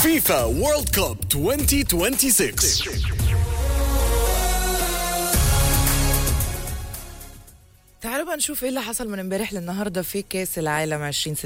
فيفا وورلد كوب 2026 تعالوا بقى نشوف ايه اللي حصل من امبارح للنهارده في كاس العالم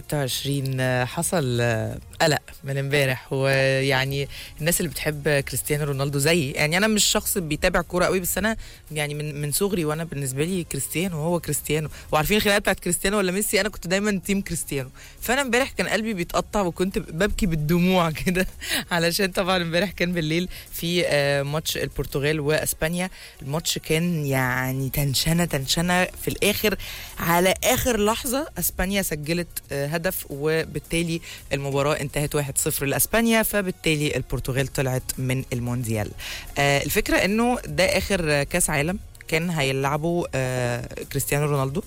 2026 آه، حصل آه، قلق من امبارح ويعني الناس اللي بتحب كريستيانو رونالدو زيي يعني انا مش شخص بيتابع كوره قوي بس انا يعني من من صغري وانا بالنسبه لي كريستيانو هو كريستيانو وعارفين الخناقه بتاعت كريستيانو ولا ميسي انا كنت دايما تيم كريستيانو فانا امبارح كان قلبي بيتقطع وكنت ببكي بالدموع كده علشان طبعا امبارح كان بالليل في آه، ماتش البرتغال واسبانيا الماتش كان يعني تنشنه تنشنه في الاخر على اخر لحظه اسبانيا سجلت آه، هدف وبالتالي المباراه انتهت 1-0 لاسبانيا فبالتالي البرتغال طلعت من المونديال آه، الفكره انه ده اخر آه، كاس عالم كان هيلعبوا آه، كريستيانو رونالدو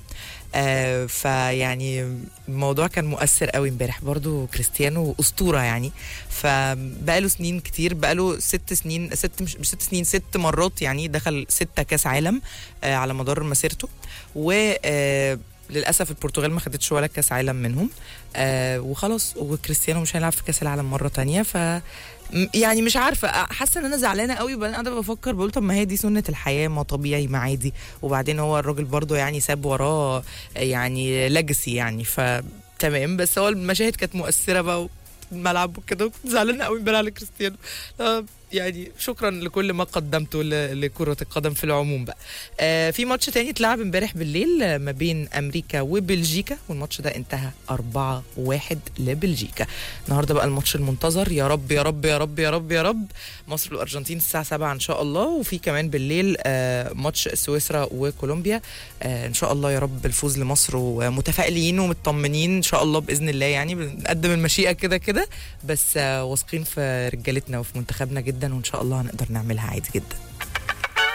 آه فيعني الموضوع كان مؤثر قوي امبارح برضو كريستيانو اسطوره يعني فبقاله سنين كتير بقاله ست سنين ست مش مش ست سنين ست مرات يعني دخل ستة كاس عالم آه على مدار مسيرته و آه للاسف البرتغال ما خدتش ولا كاس عالم منهم آه وخلاص وكريستيانو مش هيلعب في كاس العالم مره تانية ف م- يعني مش عارفه حاسه ان انا زعلانه قوي بقى قاعده بفكر بقول طب ما هي دي سنه الحياه ما طبيعي ما عادي وبعدين هو الراجل برضه يعني ساب وراه يعني ليجاسي يعني فتمام بس هو المشاهد كانت مؤثره بقى الملعب وكده وكنت زعلانه قوي امبارح على كريستيانو آه، يعني شكرا لكل ما قدمته ل- لكره القدم في العموم بقى آه في ماتش تاني اتلعب امبارح بالليل آه، ما بين امريكا وبلجيكا والماتش ده انتهى 4 1 لبلجيكا النهارده بقى الماتش المنتظر يا رب يا رب يا رب يا رب يا رب مصر والارجنتين الساعه 7 ان شاء الله وفي كمان بالليل آه ماتش سويسرا وكولومبيا آه ان شاء الله يا رب الفوز لمصر ومتفائلين ومطمنين ان شاء الله باذن الله يعني بنقدم المشيئه كده كده بس آه واثقين في رجالتنا وفي منتخبنا جدا وان شاء الله هنقدر نعملها عادي جدا